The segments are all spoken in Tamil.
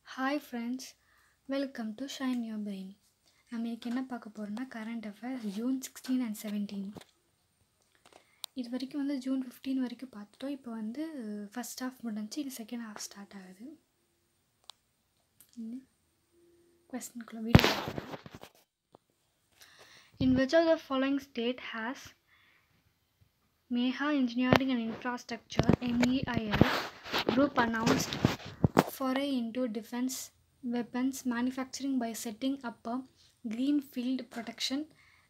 Hi friends welcome to shine your brain நம்ம இன்னைக்கு என்ன பார்க்க போகிறோம்னா current affairs June sixteen and seventeen இது வரைக்கும் வந்து ஜூன் ஃபிஃப்டீன் வரைக்கும் பார்த்துட்டோம் இப்போ வந்து ஃபஸ்ட் ஹாஃப் முடிஞ்சு இது செகண்ட் ஹாஃப் ஸ்டார்ட் ஆகுது கொஸ்டின்குள்ள video in which of the following state has Meha Engineering and Infrastructure MEIL group announced foray into defense weapons manufacturing by setting up a greenfield protection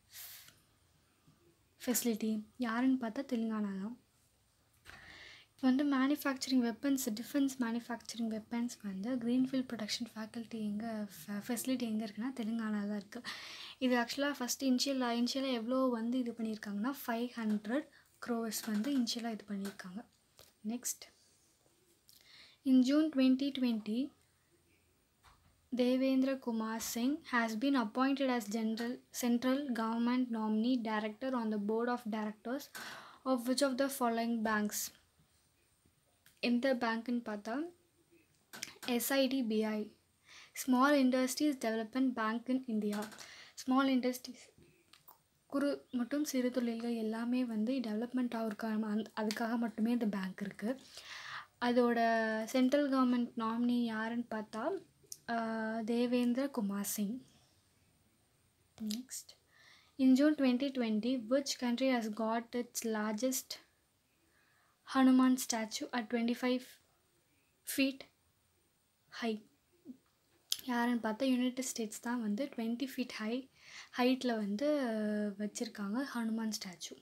facility யாருன்னு பார்த்தா தெலுங்கானா தான் இப்போ வந்து manufacturing weapons defence manufacturing weapons வந்து க்ரீன்ஃபீல்ட் ப்ரொடக்ஷன் ஃபேக்கல்ட்டி எங்கே ஃபெசிலிட்டி எங்கே இருக்குன்னா தெலுங்கானா தான் இருக்குது இது ஆக்சுவலாக ஃபஸ்ட்டு இனிஷியலாக இனிஷியலாக எவ்வளோ வந்து இது பண்ணியிருக்காங்கன்னா ஃபைவ் ஹண்ட்ரட் க்ரோவர்ஸ் வந்து இனிஷியலாக இது பண்ணியிருக்காங்க next in June twenty twenty Devendra Kumar Singh has been appointed as general central government nominee director on the board of directors of which of the following banks எந்த பேங்க்னு பார்த்தா SIDBI small industries development bank in India small industries குறு மற்றும் சிறு தொழில்கள் எல்லாமே வந்து டெவலப்மெண்ட் ஆகிறதுக்காக அந் அதுக்காக மட்டுமே இந்த பேங்க் இருக்குது அதோட சென்ட்ரல் கவர்மெண்ட் நாமினி யாருன்னு பார்த்தா Devendra Kumar Singh next in June twenty twenty which country has got its largest Hanuman statue at twenty five feet high யாருன்னு பார்த்தா யுனைடெட் ஸ்டேட்ஸ் தான் வந்து டுவெண்ட்டி ஃபீட் ஹை ஹைட்டில் வந்து வச்சுருக்காங்க Hanuman statue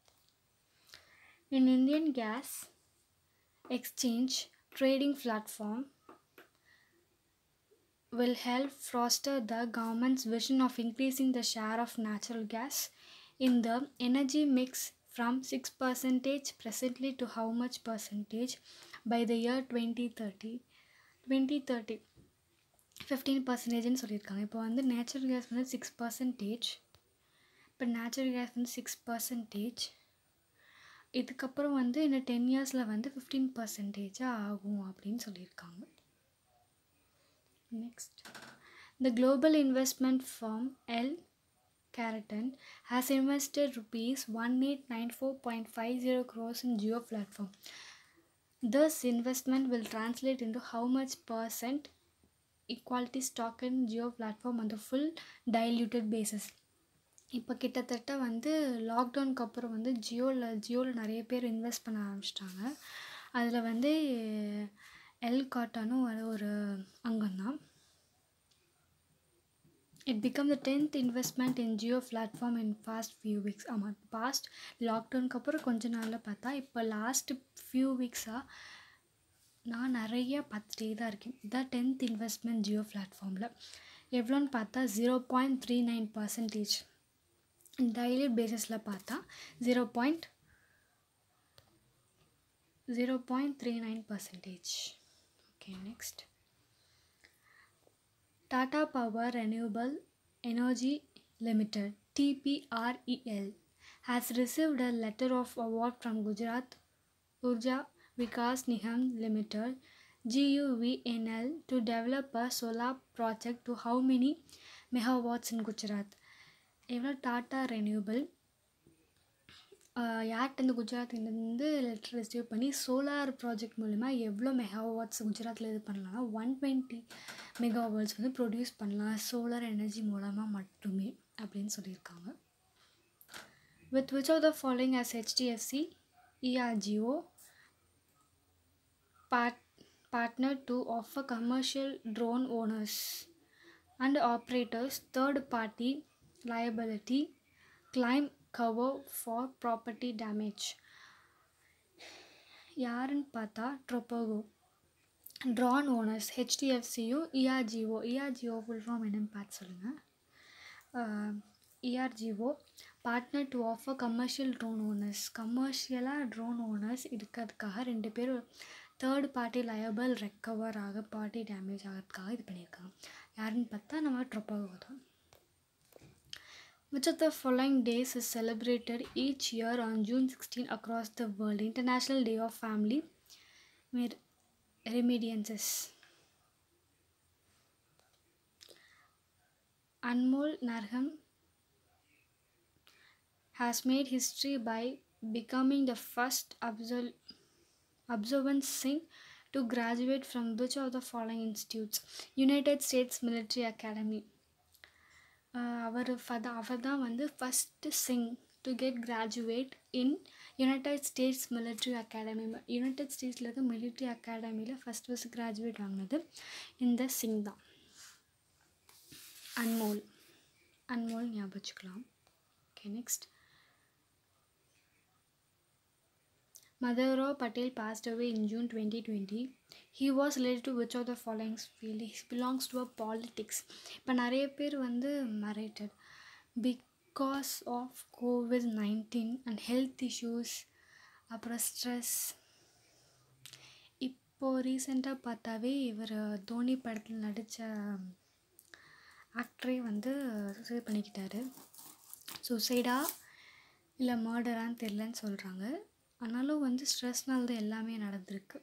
in Indian gas exchange trading platform will help foster the government's vision of increasing the share of natural gas in the energy mix from 6 percentage presently to how much percentage by the year 2030 2030 fifteen பர்சன்டேஜ்னு சொல்லியிருக்காங்க இப்போ வந்து நேச்சுரல் கேஸ் வந்து சிக்ஸ் பர்சன்டேஜ் இப்போ நேச்சுரல் கேஸ் வந்து சிக்ஸ் பர்சன்டேஜ் இதுக்கப்புறம் வந்து இன்னும் டென் இயர்ஸில் வந்து ஃபிஃப்டீன் பர்சன்டேஜாக ஆகும் அப்படின்னு சொல்லியிருக்காங்க Next, the global investment firm L. Carrington has invested rupees 1894.50 crores in Geo platform. This investment will translate into how much percent equality stock in Geo platform on the full diluted basis. இப்போ கிட்டத்தட்ட வந்து லாக்டவுனுக்கு அப்புறம் வந்து ஜியோவில் ஜியோவில் நிறைய பேர் இன்வெஸ்ட் பண்ண ஆரம்பிச்சிட்டாங்க அதில் வந்து எல் காட்டானும் ஒரு அங்கம் தான் it become the tenth investment in Jio platform in fast few weeks ஆமாம் பாஸ்ட் லாக்டவுனுக்கு அப்புறம் கொஞ்ச நாளில் பார்த்தா இப்போ லாஸ்ட் ஃபியூ வீக்ஸாக நான் நிறைய பார்த்துட்டே தான் இருக்கேன் இதான் டென்த் இன்வெஸ்ட்மெண்ட் ஜியோ பிளாட்ஃபார்மில் எவ்வளோன்னு பார்த்தா zero point three nine percentage daily பேசிஸில் பார்த்தா zero point zero point three nine percentage Okay, next. Tata Power Renewable Energy Limited TPREL has received a letter of award from Gujarat Urja Vikas Nigam Limited GUVNL to develop a solar project to how many megawatts in Gujarat? எவ்வளோ டாட்டா ரெனியூபிள் யார்கிட்ட குஜராத்லேருந்து லெட்டர் ரிசீவ் பண்ணி சோலார் ப்ராஜெக்ட் மூலிமா எவ்வளோ மெகாவாட்ஸ் குஜராத்தில் இது பண்ணலாம்னா ஒன் டுவெண்ட்டி மெகாவாட்ஸ் வந்து ப்ரொடியூஸ் பண்ணலாம் சோலார் எனர்ஜி மூலமாக மட்டுமே அப்படின்னு சொல்லியிருக்காங்க with which of the following as HDFC ERGO part partner to offer commercial drone owners and operators third party liability claim cover for property damage யாருன்னு பார்த்தா ட்ரொப்போகோ ட்ரான் ஓனர்ஸ் ஹெச்டிஎஃப்சியும் இஆர்ஜிஓ இஆர்ஜிஓ ஃபுல் ஃபார்ம் என்னன்னு பார்த்து சொல்லுங்கள் இஆர்ஜிஓ partner to offer commercial drone owners கமர்ஷியலாக ட்ரோன் ஓனர்ஸ் இருக்கிறதுக்காக ரெண்டு பேர் தேர்ட் பார்ட்டி லயபிள் ரெக்கவர் ஆக பார்ட்டி டேமேஜ் ஆகிறதுக்காக இது பண்ணியிருக்காங்க யாருன்னு பார்த்தா நம்ம ட்ரொப்போகோ தான் Which of the following days is celebrated each year on June 16 across the world? International Day of Family Remediances. Anmol Narham has made history by becoming the first absol- observant Singh to graduate from which of the following institutes? United States Military Academy. அவர் ஃபத அவர் தான் வந்து first Singh to get graduate in United States military academy united ஸ்டேட்ஸில் இருக்க மிலிட்ரி அகாடமியில் ஃபஸ்ட் ஃபஸ்ட் கிராஜுவேட் வாங்கினது இந்த சிங் தான் அன்மோல் அன்மோல் ஞாபகம் வச்சுக்கலாம் okay next Madhavrao Patel passed away in June 2020. He was related to which of the following field? He belongs to a politics. இப்போ நிறைய பேர் வந்து மறைட்டட் because of covid nineteen and health issues அப்புறம் ஸ்ட்ரெஸ் இப்போது ரீசெண்டாக பார்த்தாவே இவர் தோனி படத்தில் நடித்த ஆக்டரே வந்து சூசைட் பண்ணிக்கிட்டாரு சூசைடா இல்லை மர்டரான்னு தெரிலன்னு சொல்கிறாங்க ஆனாலும் வந்து ஸ்ட்ரெஸ்னால தான் எல்லாமே நடந்திருக்கு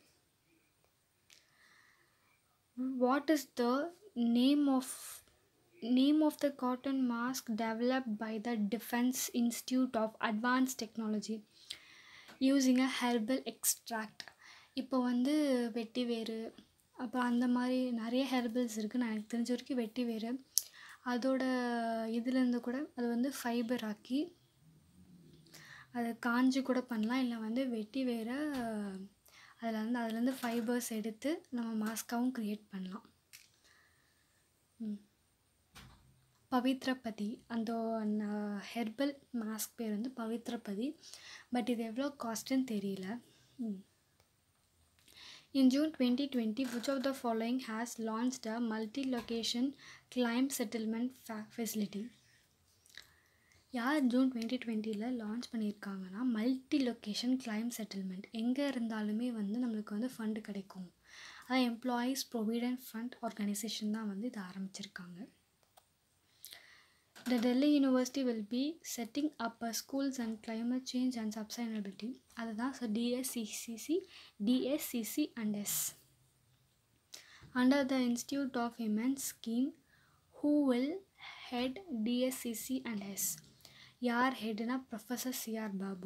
what is the name of name of the cotton mask developed by the defence institute of advance technology using a herbal extract இப்போ வந்து வெட்டி வேறு அப்புறம் அந்த மாதிரி நிறைய ஹெர்பல்ஸ் இருக்குது நான் எனக்கு தெரிஞ்ச வரைக்கும் வெட்டி வேறு அதோட இதுலேருந்து கூட அது வந்து ஃபைபர் ஆக்கி அதை காஞ்சி கூட பண்ணலாம் இல்லை வந்து வெட்டி வேற அதில் வந்து அதுலேருந்து ஃபைபர்ஸ் எடுத்து நம்ம மாஸ்காவும் க்ரியேட் பண்ணலாம் பவித்ரபதி அந்த ஹெர்பல் மாஸ்க் பேர் வந்து பவித்ரபதி பட் இது எவ்வளோ காஸ்ட்டுன்னு தெரியல In June 2020, which of the following has launched a multi-location climb settlement fa- facility? யார் ஜூன் டுவெண்ட்டி டுவெண்ட்டியில் லான்ச் பண்ணியிருக்காங்கன்னா மல்டி லொக்கேஷன் கிளைம் செட்டில்மெண்ட் எங்கே இருந்தாலுமே வந்து நம்மளுக்கு வந்து ஃபண்டு கிடைக்கும் அதான் எம்ப்ளாயீஸ் ப்ரொவிடென்ட் ஃபண்ட் ஆர்கனைசேஷன் தான் வந்து இதை ஆரம்பிச்சிருக்காங்க The Delhi University will be setting up a schools and climate change and sustainability. அதுதான் so DSCCC DSCC and S under the institute of women's scheme who will head DSCC and S யார் ஹெட்னா ப்ரொஃபஸர் சிஆர் பாபு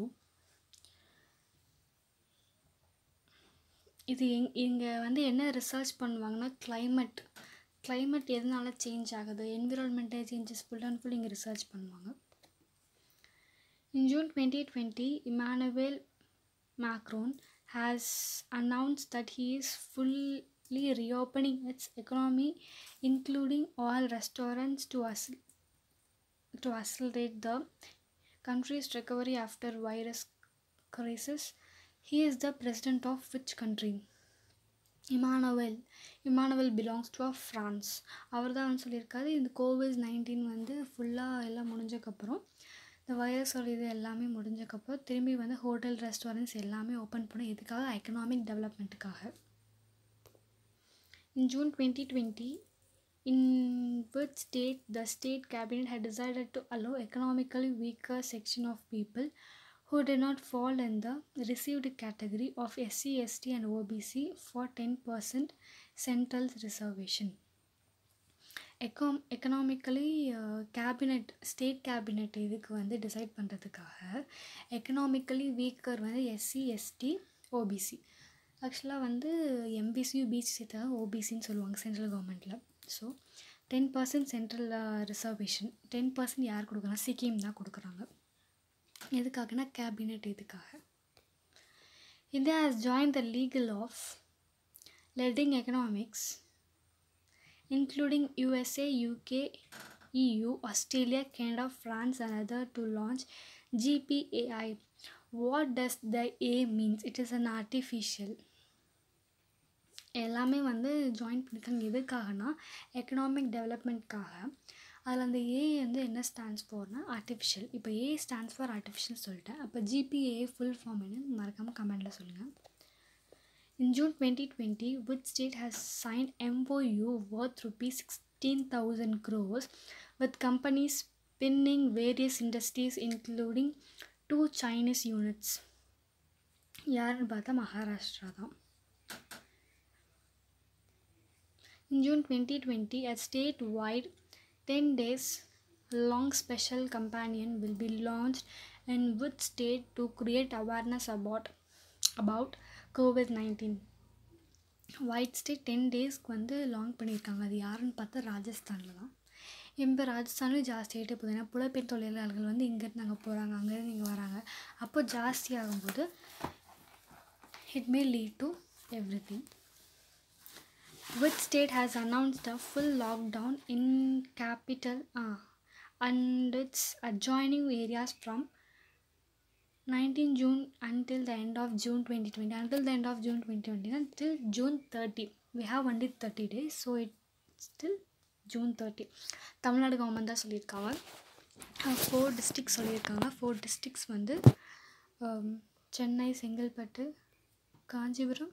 இது எங் இங்கே வந்து என்ன ரிசர்ச் பண்ணுவாங்கன்னா climate climate எதனால சேஞ்ச் ஆகுது environmental changes full and full இங்கே ரிசர்ச் பண்ணுவாங்க in June twenty twenty Emmanuel Macron has announce that he is fully reopening its economy including all restaurants to us- to accelerate the country's recovery after virus crisis. He is the president of which country? Emmanuel Emmanuel belongs to of France அவர் தான் வந்து சொல்லியிருக்காரு இந்த கோவிட் நைன்டீன் வந்து ஃபுல்லாக எல்லாம் முடிஞ்சக்கப்புறம் இந்த வைரஸோட இது எல்லாமே முடிஞ்சக்கப்புறம் திரும்பி வந்து ஹோட்டல் ரெஸ்டாரண்ட்ஸ் எல்லாமே ஓப்பன் பண்ண எதுக்காக எக்கனாமிக் டெவலப்மெண்ட்டுக்காக in June twenty twenty in which state the state cabinet had decided to allow economically weaker section of people who did not fall in the received category of SC, ST and OBC for 10% central reservation. எக்காம் எக்கனாமிக்கலி கேபினட் ஸ்டேட் கேபினட் இதுக்கு வந்து டிசைட் பண்ணுறதுக்காக எக்கனாமிக்கலி வீக்கர் வந்து எஸ்சி எஸ்டி ஓபிசி ஆக்சுவலாக வந்து எம்பிசியும் பிசி சேர்த்தா ஓபிசின்னு சொல்லுவாங்க சென்ட்ரல் கவர்மெண்ட்டில் so ten percent central reservation ten percent யார் கொடுக்குறாங்க சிக்கிம் தான் கொடுக்குறாங்க எதுக்காகனா கேபினெட் இதுக்காக India has join the legal of letting economics including USA UK EU, Australia, Canada, France, and other to launch GPAI. What does the A means? It is an artificial. எல்லாமே வந்து ஜாயின் பண்ணியிருக்காங்க எதுக்காகனா எக்கனாமிக் டெவலப்மெண்ட்காக அதில் அந்த ஏ வந்து என்ன ஸ்டாண்ட்ஸ் ஃபார்னா ஆர்டிஃபிஷியல் இப்போ ஏ ஸ்டாண்ட்ஸ் ஃபார் ஆர்டிஃபிஷியல் சொல்லிட்டேன் அப்போ ஜிபிஏ ஃபுல் ஃபார்ம் என்னன்னு மறக்காமல் கமெண்டில் சொல்லுங்கள் In June 2020, which state has signed MOU worth rupees 16,000 crores with companies spinning various industries including two Chinese units? யாருன்னு பார்த்தா மகாராஷ்டிரா தான் In June 2020, a statewide 10 days long special companion will be launched in which state to create awareness about about covid-19 white state ten டேஸ்க்கு வந்து லாங் பண்ணியிருக்காங்க அது யாருன்னு பார்த்தா ராஜஸ்தானில் தான் இப்போ ராஜஸ்தான்லேயும் ஜாஸ்தியாகிட்டே போகுது ஏன்னா புலப்பெயர் தொழிலாளர்கள் வந்து இங்கேருந்து அங்கே போகிறாங்க அங்கேருந்து இங்கே வராங்க அப்போ ஜாஸ்தி ஆகும்போது it may lead to everything which state has announced a full lockdown in capital uh, and its adjoining areas from 19 June until the end of June 2020 until the end of June 2020 until June 30 we have only 30 days so it's still June 30 Tamil Nadu government தான் சொல்லியிருக்காங்க ஃபோர் டிஸ்ட்ரிக்ஸ் சொல்லியிருக்காங்க ஃபோர் டிஸ்ட்ரிக்ஸ் வந்து um, சென்னை செங்கல்பட்டு காஞ்சிபுரம்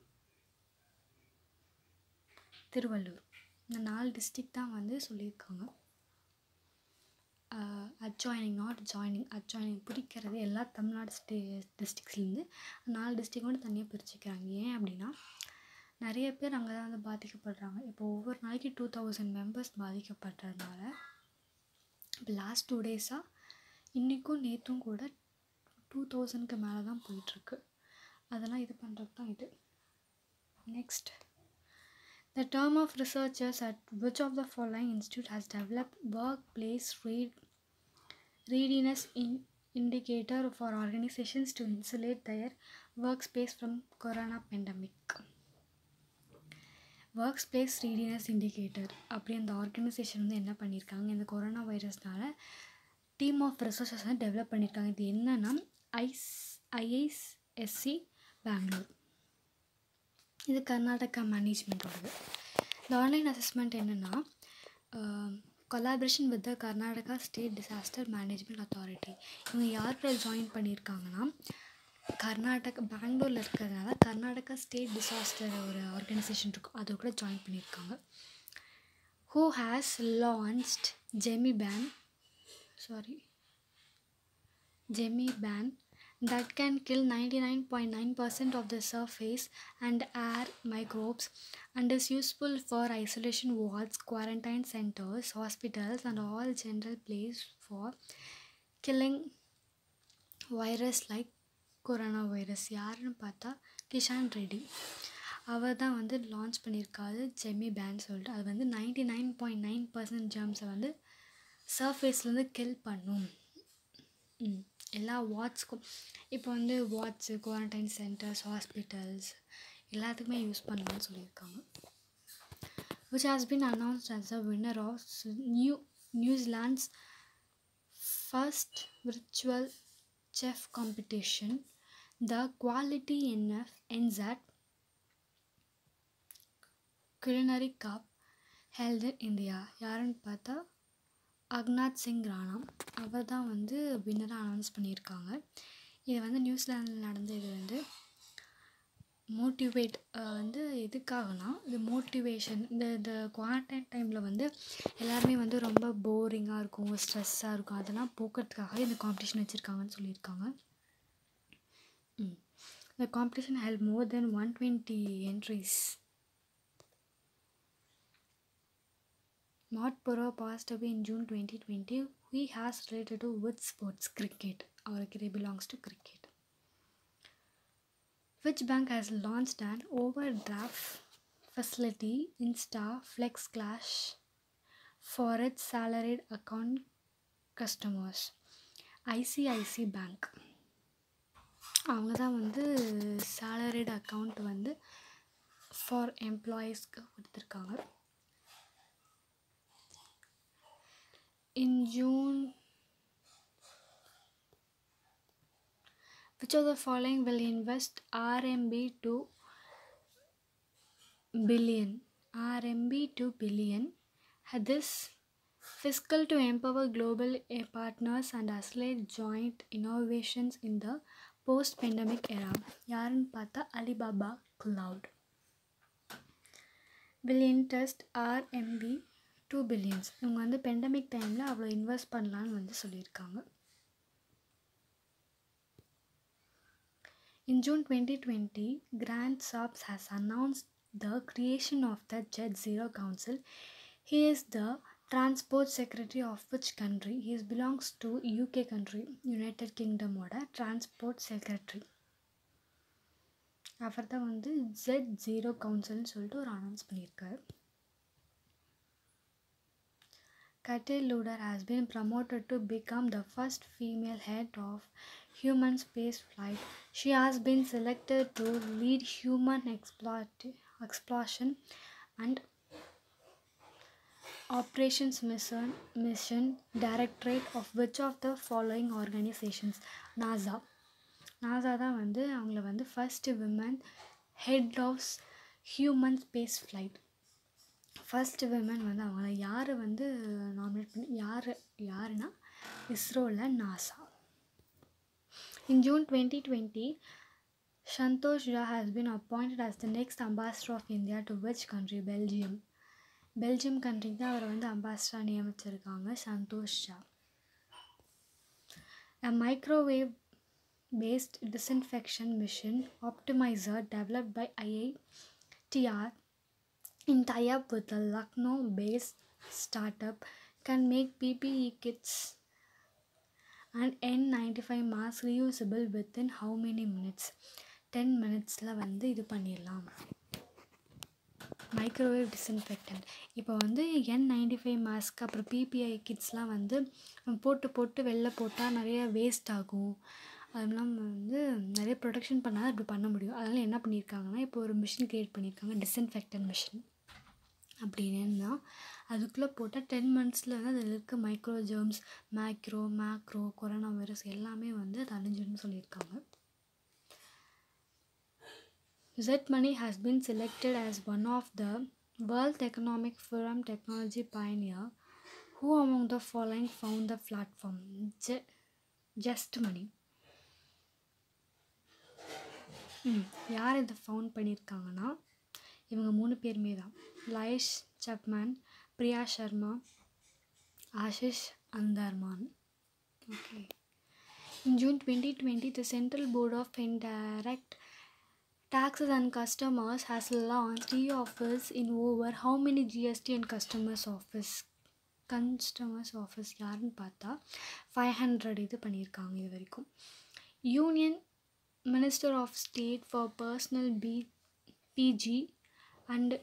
திருவள்ளூர் இந்த நாலு டிஸ்ட்ரிக் தான் வந்து சொல்லியிருக்காங்க அட்ஜாயினிங் நாட் ஜாயினிங் அட்ஜாயினிங் பிடிக்கிறது எல்லா தமிழ்நாடு ஸ்டே டிஸ்ட்ரிக்ஸ்லேருந்து நாலு டிஸ்ட்ரிக் மட்டும் தனியாக பிரிச்சுக்கிறாங்க ஏன் அப்படின்னா நிறைய பேர் அங்கே தான் வந்து பாதிக்கப்படுறாங்க இப்போ ஒவ்வொரு நாளைக்கு டூ தௌசண்ட் மெம்பர்ஸ் பாதிக்கப்படுறதுனால இப்போ லாஸ்ட் டூ டேஸாக இன்றைக்கும் நேற்றும் கூட டூ தௌசண்ட்க்கு மேலே தான் போயிட்டுருக்கு அதெல்லாம் இது பண்ணுறது தான் இது next The term of researchers at which of the following institute has developed workplace read, readiness in, indicator for organizations to insulate their workspace from corona pandemic? Work space readiness indicator அப்படி அந்த ஆர்கனைசேஷன் வந்து என்ன பண்ணியிருக்காங்க இந்த கொரோனா வைரஸ்னால டீம் ஆஃப் ரிசர்ச்சர்ஸ் வந்து டெவலப் பண்ணியிருக்காங்க இது என்னன்னா ஐஸ் ஐஐஎஸ்சி பெங்களூர் இது கர்நாடகா மேனேஜ்மெண்ட்டோடது இந்த ஆன்லைன் அசஸ்மெண்ட் என்னென்னா collaboration with the Karnataka state disaster management authority இவங்க யார் கூட ஜாயின் பண்ணியிருக்காங்கன்னா கர்நாடகா பெங்களூரில் இருக்கிறதுனால கர்நாடகா ஸ்டேட் டிசாஸ்டர் ஒரு ஆர்கனைசேஷன் இருக்கும் அது கூட ஜாயின் பண்ணியிருக்காங்க who has launched Germi Ban sorry Germi Ban that can kill 99.9% of the surface and air microbes and is useful for isolation wards, quarantine centers, hospitals, and all general place for killing virus like coronavirus யாருன்னு பார்த்தா கிஷான் ரெட்டி அவர் தான் வந்து லான்ச் பண்ணியிருக்காரு ஜெமி பேன் சொல்லிட்டு அது வந்து ninety nine point nine percent ஜெர்ம்ஸை வந்து சர்ஃபேஸ்லேருந்து கில் பண்ணும் ம் எல்லா வாட்ஸ்க்கும் இப்போ வந்து வாட்ஸு குவாரண்டைன் சென்டர்ஸ் ஹாஸ்பிட்டல்ஸ் எல்லாத்துக்குமே யூஸ் பண்ணலாம்னு சொல்லியிருக்காங்க which has been announced as the winner of New New Zealand's first virtual chef competition, the Quality NF NZAT Culinary Cup held in India. யாருன்னு பார்த்தா அக்னாத் சிங் ராணா அவர் தான் வந்து வின்னராக அனௌன்ஸ் பண்ணியிருக்காங்க இது வந்து நியூசிலாண்டில் நடந்த இது வந்து மோட்டிவேட் வந்து எதுக்காகனா இது மோட்டிவேஷன் இந்த இந்த குவாரண்டைன் டைமில் வந்து எல்லாருமே வந்து ரொம்ப போரிங்காக இருக்கும் ஸ்ட்ரெஸ்ஸாக இருக்கும் அதெல்லாம் போக்குறதுக்காக இந்த காம்படிஷன் வச்சுருக்காங்கன்னு சொல்லியிருக்காங்க இந்த competition help more than one twenty entries Matt Burrow passed away in June 2020. He has related to which sports? Cricket. Our career belongs to cricket. Which bank has launched an overdraft facility Insta Flex Clash for its salaried account customers? ICIC Bank. அவங்க தான் வந்து சேலரிட் அக்கௌண்ட் வந்து ஃபார் எம்ப்ளாயீஸ்க்கு கொடுத்துருக்காங்க in June. Which of the following will invest RMB to billion? RMB to billion. Had this fiscal to empower global uh, partners and accelerate joint innovations in the post-pandemic era. யாருன்னு பார்த்தா Alibaba cloud will invest RMB two billions இவங்க வந்து பெண்டமிக் டைமில் அவ்வளோ இன்வெஸ்ட் பண்ணலான்னு வந்து சொல்லியிருக்காங்க In June 2020, Grant Sops has announced the creation of the Jet Zero Council. He is the transport secretary of which country he belongs to uk country united kingdom ஓட transport secretary அவர் தான் வந்து ஜெட் ஜீரோ கவுன்சில்னு சொல்லிட்டு ஒரு அனௌன்ஸ் பண்ணியிருக்காரு Kate Luder has been promoted to become the first female head of human space flight. She has been selected to lead human exploit- exploration and operations mission, mission directorate of which of the following organizations NASA NASA தான் வந்து அவங்கள வந்து first women head of human space flight first women வந்து அவங்கள யார் வந்து நாமினேட் பண்ணி யார் யாருன்னா இஸ்ரோவில் NASA In June 2020, Santosh Jha has been appointed as the next ambassador of India to which country? Belgium. Belgium கண்ட்ரிக்கு தான் அவரை வந்து அம்பாசிடராக நியமிச்சிருக்காங்க Santosh Jha A microwave based disinfection machine optimizer developed by IITR in tie up with a Lucknow based startup can make PPE kits and N95 mask reusable within how many minutes? Ten மினிட்ஸில் வந்து இது பண்ணிடலாம் மைக்ரோவேவ் டிஸ்இன்ஃபெக்டன்ட் இப்போ வந்து என் நைன்டி ஃபைவ் மாஸ்க் அப்புறம் பிபிஐ கிட்ஸ்லாம் வந்து போட்டு போட்டு வெளில போட்டால் நிறைய வேஸ்ட் ஆகும் அது இல்லாமல் வந்து நிறைய ப்ரொடக்ஷன் பண்ணால் இப்படி பண்ண முடியும் அதனால் என்ன பண்ணியிருக்காங்கன்னா இப்போ ஒரு மிஷின் க்ரியேட் பண்ணியிருக்காங்க டிஸ்இன்ஃபெக்டன் மிஷின் அப்படின்னா அதுக்குள்ளே போட்டால் டென் மந்த்ஸில் வந்து அதில் இருக்க micro germs macro macro corona virus எல்லாமே வந்து அது அழிஞ்சிடும்னு சொல்லியிருக்காங்க Z Money has been selected as one of the World Economic Forum technology pioneer. Who among the following found the platform? J- Just Money. ம் யார் இதை ஃபவுண்ட் பண்ணியிருக்காங்கன்னா இவங்க மூணு பேருமே தான் லயஷ் சப்மேன் பிரியா சர்மா ஆஷிஷ் அந்தர்மான் okay In June 2020, the Central Board of Indirect Taxes and Customers has launched e-office in over how many GST and customers office customers office யாருன்னு பார்த்தா ஃபைவ் ஹண்ட்ரட் இது பண்ணியிருக்காங்க இது வரைக்கும் union minister of state for personnel P PG and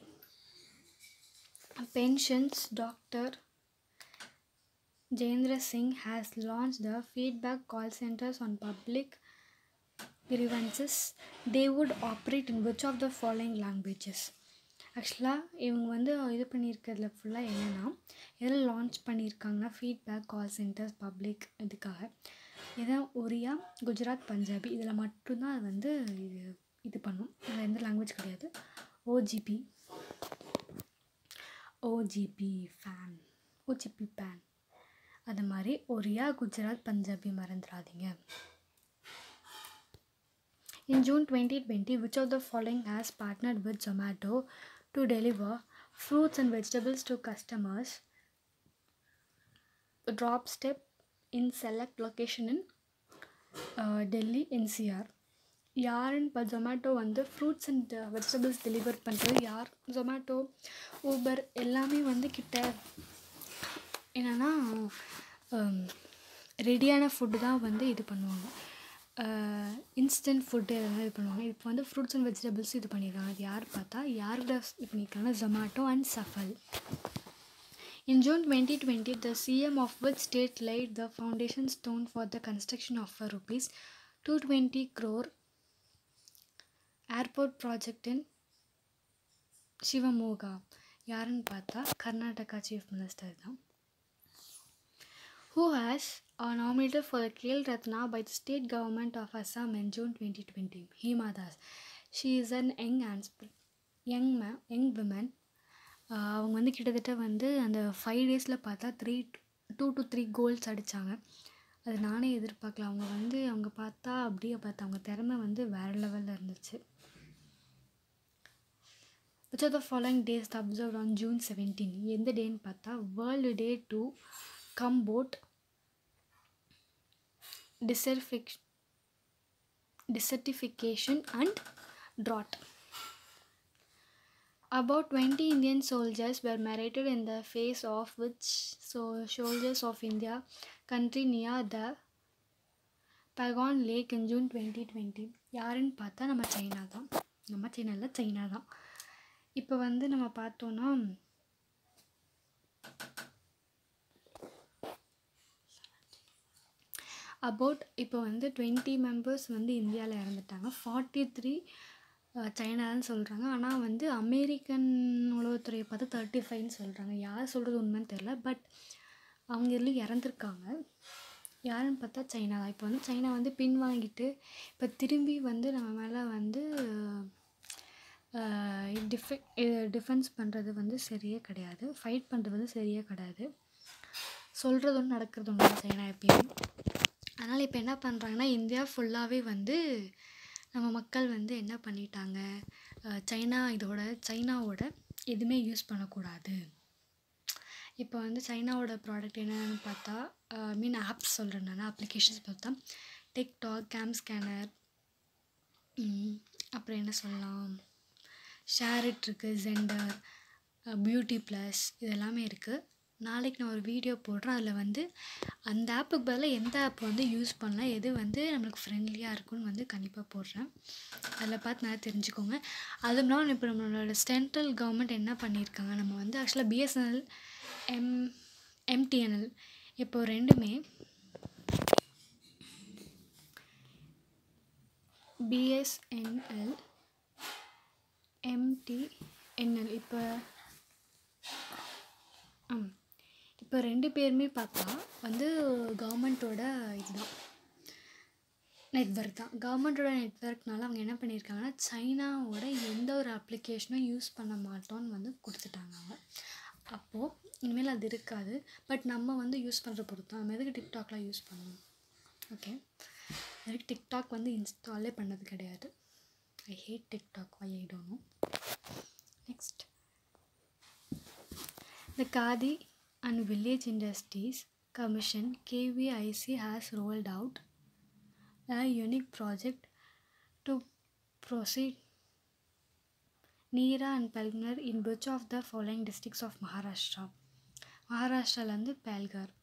pensions doctor Jayendra Singh has launched the feedback call centers on public grievances. They would operate in which of the following languages? ஆக்சுவலாக இவங்க வந்து இது பண்ணியிருக்கிறதுல ஃபுல்லாக என்னென்னா எதில் லான்ச் பண்ணியிருக்காங்கன்னா ஃபீட்பேக் கால் சென்டர்ஸ் பப்ளிக் இதுக்காக இதான் ஒரியா குஜராத் பஞ்சாபி இதில் மட்டும்தான் அது வந்து இது இது பண்ணும் அதில் எந்த லாங்குவேஜ் கிடையாது ஓஜிபி ஓஜிபி ஃபேன் ஓஜிபி பேன் அது மாதிரி ஒரியா குஜராத் பஞ்சாபி மறந்துடாதீங்க In June 2020, which of the following has partnered with Zomato to deliver fruits and vegetables to customers? Drop step in select location in uh, Delhi NCR. யாருன்னு இப்போ ஜொமேட்டோ வந்து ஃப்ரூட்ஸ் அண்ட் வெஜிடபிள்ஸ் டெலிவர் பண்ணுறது யார் ஜொமேட்டோ ஊபர் எல்லாமே வந்து கிட்ட என்னென்னா ரெடியான ஃபுட்டு தான் வந்து இது பண்ணுவாங்க இன்ஸ்டன்ட் ஃபுட்டு அதெல்லாம் இது பண்ணுவாங்க இப்போ வந்து ஃப்ரூட்ஸ் அண்ட் வெஜிடபிள்ஸ் இது பண்ணியிருக்காங்க அது யார் பார்த்தா யாரோட இது பண்ணியிருக்காங்கன்னா Zomato and Safal In June 2020, the CM of which state laid the foundation stone for the construction of a rupees 220 crore airport project in Shivamoga. யாருன்னு பார்த்தா கர்நாடகா சீஃப் மினிஸ்டர் தான் who has uh, nominated for the Khel Ratna by the state government of Assam in June 2020. Hima Das. She is an young and young ma young woman. Uh, அவங்க வந்து கிட்டத்தட்ட வந்து அந்த ஃபைவ் டேஸில் பார்த்தா three two to three goals அடித்தாங்க அது நானே எதிர்பார்க்கல அவங்க வந்து அவங்க பார்த்தா அப்படியே பார்த்தா அவங்க திறமை வந்து வேறு லெவலில் இருந்துச்சு which are the following days observe on June seventeen எந்த டேன்னு பார்த்தா வேர்ல்டு டே டு கம்போட் டிசர்ஃபிக் desertification and drought About 20 Indian soldiers were marauded in the face of which so soldiers of India country near the பகான் lake in June twenty twenty யாருன்னு பார்த்தா நம்ம சைனா தான் நம்ம சைனா இல்லை சைனா தான் இப்போ வந்து நம்ம பார்த்தோன்னா அபவுட் இப்போ வந்து டுவெண்ட்டி மெம்பர்ஸ் வந்து இந்தியாவில் இறந்துட்டாங்க ஃபார்ட்டி த்ரீ சைனான்னு சொல்கிறாங்க ஆனால் வந்து அமெரிக்கன் உளவுத்துறையை பார்த்து தேர்ட்டி ஃபைவ்னு சொல்கிறாங்க யார் சொல்கிறது உண்மைன்னு தெரில பட் அவங்க இதில் இறந்துருக்காங்க யாருன்னு பார்த்தா சைனா தான் இப்போ வந்து சைனா வந்து பின்வாங்கிட்டு இப்போ திரும்பி வந்து நம்ம மேலே வந்து டிஃபெ டிஃபென்ஸ் பண்ணுறது வந்து சரியே கிடையாது ஃபைட் பண்ணுறது வந்து சரியே கிடையாது சொல்கிறது ஒன்று நடக்கிறது ஒன்று சைனா எப்பயுமே அதனால் இப்போ என்ன பண்ணுறாங்கன்னா இந்தியா ஃபுல்லாகவே வந்து நம்ம மக்கள் வந்து என்ன பண்ணிட்டாங்க சைனா இதோட சைனாவோட எதுவுமே யூஸ் பண்ணக்கூடாது இப்போ வந்து சைனாவோட ப்ராடக்ட் என்னென்னு பார்த்தா ஐ மீன் ஆப்ஸ் சொல்கிறேன் நான் அப்ளிகேஷன்ஸ் பார்த்தா டிக்டாக் கேம் ஸ்கேனர் அப்புறம் என்ன சொல்லலாம் ஷேரிட் இருக்குது ஜெண்டர் பியூட்டி ப்ளஸ் இது எல்லாமே இருக்குது நாளைக்கு நான் ஒரு வீடியோ போடுறேன் அதில் வந்து அந்த ஆப்புக்கு பதிலாக எந்த ஆப் வந்து யூஸ் பண்ணலாம் எது வந்து நம்மளுக்கு ஃப்ரெண்ட்லியாக இருக்கும்னு வந்து கண்டிப்பாக போடுறேன் அதில் பார்த்து நல்லா தெரிஞ்சுக்கோங்க அதுவும் இல்லாமல் இப்போ நம்மளோட சென்ட்ரல் கவர்மெண்ட் என்ன பண்ணியிருக்காங்க நம்ம வந்து ஆக்சுவலாக பிஎஸ்என்எல் எம் எம்டிஎன்எல் இப்போ ரெண்டுமே பிஎஸ்என்எல் எம்டிஎன்எல் இப்போ ஆம் இப்போ ரெண்டு பேருமே பார்த்தா வந்து கவர்மெண்ட்டோட இதுதான் நெட்ஒர்க் தான் கவர்மெண்ட்டோட நெட்ஒர்க்னால அவங்க என்ன பண்ணியிருக்காங்கன்னா சைனாவோட எந்த ஒரு அப்ளிகேஷனும் யூஸ் பண்ண மாட்டோம்னு வந்து கொடுத்துட்டாங்க அவங்க அப்போது இனிமேல் அது இருக்காது பட் நம்ம வந்து யூஸ் பண்ணுற பொறுத்து நம்ம எதுக்கு டிக்டாக்லாம் யூஸ் பண்ணணும் ஓகே எனக்கு டிக்டாக் வந்து இன்ஸ்டாலே பண்ணது கிடையாது I hate TikTok I I don't know next The Khadi and Village Industries Commission KVIC has rolled out a unique project to proceed Neera and Pelgnar in which of the following districts of Maharashtra? மகாராஷ்டிராலேருந்து Palghar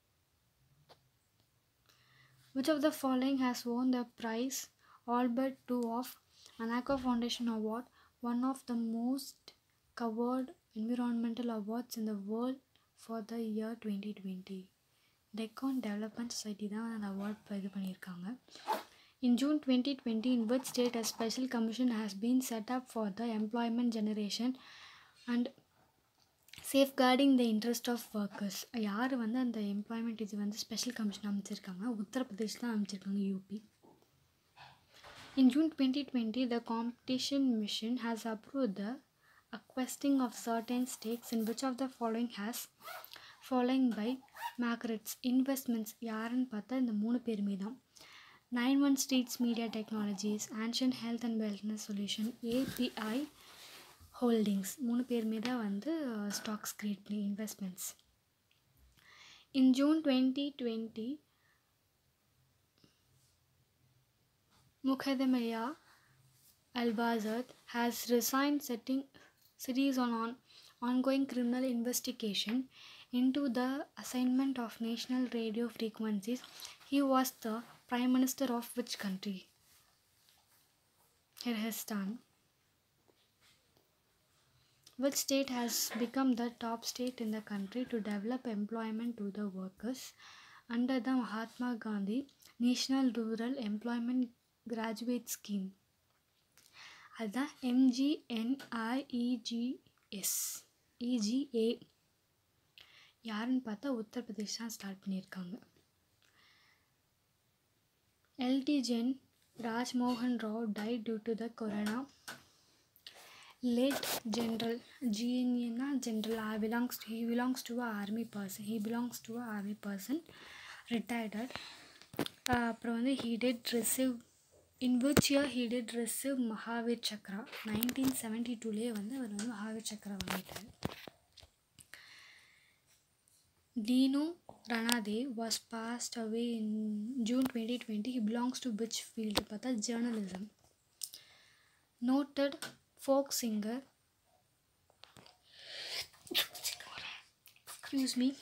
Which of the following has won the prize Albert II of Anako Foundation Award, one of the most covered environmental awards in the world for the year 2020? Deccan development society தான் அந்த அவார்ட் இது பண்ணியிருக்காங்க In June 2020, in which state a special commission has been set up for the employment generation and safeguarding the interest of workers யார் வந்து அந்த எம்ப்ளாய்மெண்ட் இது வந்து ஸ்பெஷல் கமிஷன் அமைச்சிருக்காங்க உத்தரப்பிரதேஷ் தான் அமைச்சிருக்காங்க UP In June 2020, the competition mission has approved the acquesting of certain stakes in which of the following has following by Margaret's investments யாருன்னு பார்த்தா இந்த மூணு பேருமே தான் nine one streets media technologies ஆன்ஷன் health and wellness solution API holdings மூணு பேருமே தான் வந்து ஸ்டாக்ஸ் கிரியேட் பண்ணி investments in June twenty twenty Mukhadamaya Albazat has resigned setting series on, on ongoing criminal investigation into the assignment of national radio frequencies. He was the prime minister of which country? Kyrgyzstan. Which state has become the top state in the country to develop employment to the workers under the Mahatma Gandhi National Rural Employment graduate scheme அதுதான் எம்ஜிஎன்ஐஇஜிஎஸ் இஜிஏ யாருன்னு பார்த்தா உத்தரப்பிரதேஷ் தான் ஸ்டார்ட் பண்ணியிருக்காங்க LT gen Rajmohan Rao die due to the corona late general ஜிஎன்ஏனா general I belongs he belongs to a army person he belongs to a army person retired அப்புறம் வந்து he did receive in which year he did receive Mahavir Chakra nineteen seventy டூலேயே வந்து அவர் வந்து மகாவீர் சக்ரா வாங்கிட்டார் Dino Ranade was passed away in June 2020. He belongs to which field? பார்த்தா journalism. Noted folk singer excuse me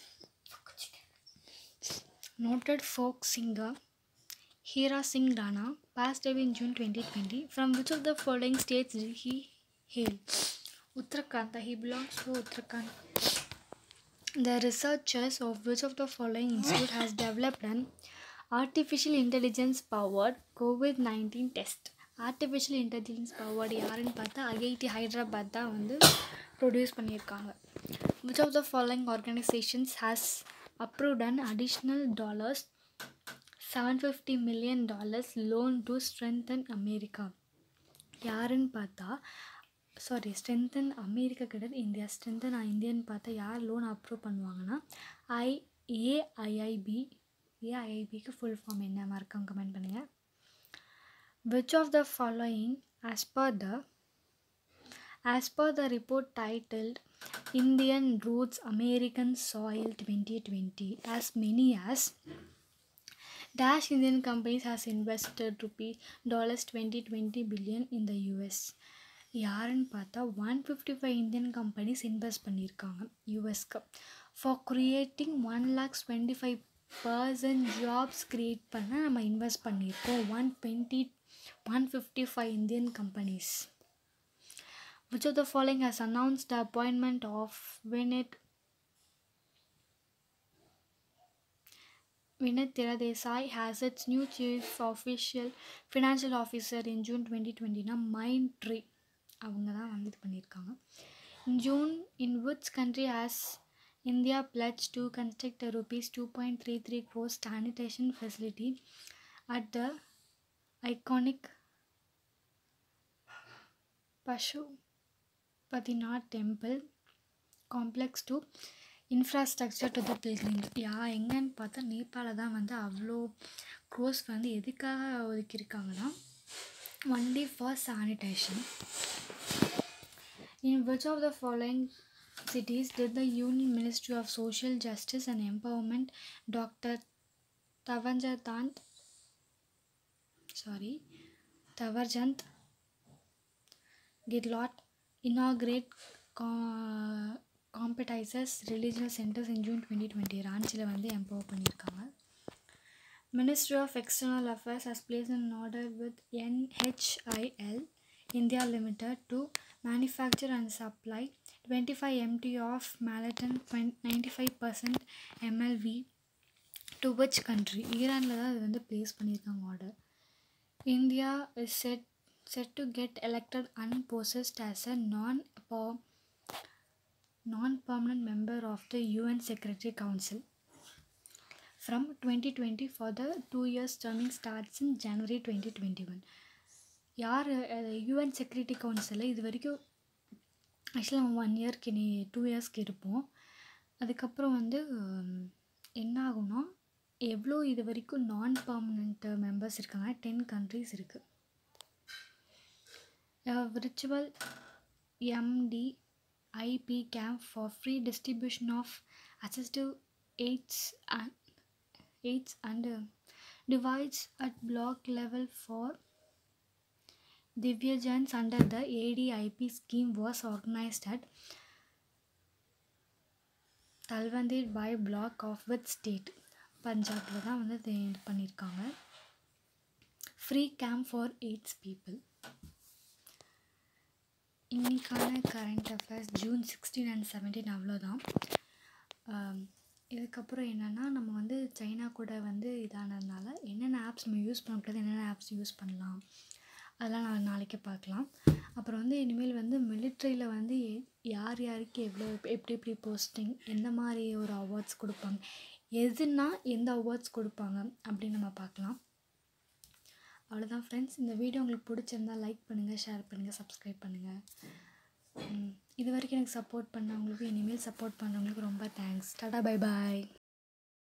noted folk singer Hira Singh Rana passed away in June 2020. From which of the following states did he hail? Uttarakhand. He belongs to Uttarakhand. The researchers of which of the following institute has developed an artificial intelligence powered COVID 19 test? Artificial intelligence powered யாருன்னு பார்த்தா ஐஐடி ஹைதராபாத் தான் வந்து ப்ரொடியூஸ் பண்ணியிருக்காங்க which of the following organizations has approved and additional dollars seven fifty million dollars loan to strengthen America யாருன்னு பார்த்தா சாரி ஸ்ட்ரென்தன் அமெரிக்கா கிடையாது இந்தியா ஸ்ட்ரென்தன் இந்தியன்னு பார்த்தா யார் லோன் அப்ரூவ் பண்ணுவாங்கன்னா ஐ ஏஐஐபி ஏஐஐபிக்கு ஃபுல் ஃபார்ம் என்ன மறக்காம கமெண்ட் பண்ணுங்கள் which of the following as per the as per the report titled indian roots american soil 2020 as many as dash indian companies has invested rupee dollars 2020 billion in the us யாருன்னு பார்த்தா one fifty five Indian companies invest பண்ணியிருக்காங்க யூஎஸ்க்கு for creating one lakhs twenty five percent jobs create பண்ண நம்ம இன்வெஸ்ட் பண்ணியிருக்கோம் one twenty 155 Indian companies. Which of the following has announced the appointment of Vinit Vinit Tiradesai as its new chief official financial officer in June 2020 na Mindtree அவங்க தான் வந்து இது பண்ணியிருக்காங்க In June, in which country has India pledged to construct a rupees 2.33 crore sanitation facility at the iconic Pashupatinath temple complex to infrastructure to the pilgrims யா எங்கன்னு பார்த்தா நேபாளில் தான் வந்து அவ்வளோ க்ரோஸ் வந்து எதுக்காக ஒதுக்கியிருக்காங்கன்னா only for sanitation in which of the following cities did the Union Ministry of Social Justice and Empowerment Dr. Tavanjant sorry Tavarjant Gidlot inaugurate co- competizers religious centers in June 2020 ராஞ்சியில் வந்து எம்பவர் பண்ணியிருக்காங்க Ministry of External Affairs has placed an order with NHIL India Limited to manufacture and supply 25 MT of Malaton 95% MLV to which country ஈரானில் தான் அது வந்து ப்ளேஸ் பண்ணியிருக்காங்க order India is set set to get elected unopposed as a non non-permanent member of the UN Security Council from 2020 for the two years terming starts in January 2021 யார் யூஎன் செக்யூரிட்டி கவுன்சிலில் இது வரைக்கும் ஆக்சுவலாக நம்ம ஒன் இயர்க்கு நீ டூ இயர்ஸ்க்கு இருப்போம் அதுக்கப்புறம் வந்து ஹம், என்ன ஆகும்னா எவ்வளோ இது வரைக்கும் நான் பர்மனண்ட் மெம்பர்ஸ் இருக்காங்க டென் கண்ட்ரீஸ் இருக்குது virtual MD IP camp for free distribution of assistive aids and aids and devices at block level for Divyajans under the ADIP scheme was organized at Talwandir by block of with state பஞ்சாபில் தான் வந்து இது இது பண்ணியிருக்காங்க free camp for aids people இன்னைக்கான current affairs June sixteen and seventeen அவ்வளோதான் ஆம், இதுக்கப்புறம் என்னென்னா நம்ம வந்து சைனா கூட வந்து இதானதுனால என்னென்ன ஆப்ஸ் நம்ம யூஸ் பண்ணக்கூடாது என்னென்ன ஆப்ஸ் யூஸ் பண்ணலாம் அதெல்லாம் நான் நாளைக்கு பார்க்கலாம் அப்புறம் வந்து இனிமேல் வந்து மிலிட்ரியில் வந்து எ- யார் யாருக்கு எவ்வளோ எப்படி எப்படி போஸ்டிங் எந்த மாதிரி ஒரு அவார்ட்ஸ் கொடுப்பாங்க எதுனா எந்த அவார்ட்ஸ் கொடுப்பாங்க அப்படின்னு நம்ம பார்க்கலாம் அவ்வளோதான் ஃப்ரெண்ட்ஸ் இந்த வீடியோ உங்களுக்கு பிடிச்சிருந்தா லைக் பண்ணுங்கள் ஷேர் பண்ணுங்கள் சப்ஸ்கிரைப் பண்ணுங்கள் இது வரைக்கும் எனக்கு சப்போர்ட் பண்ணவங்களுக்கு இனிமேல் சப்போர்ட் பண்ணவங்களுக்கு ரொம்ப தேங்க்ஸ் டாடா பை பாய்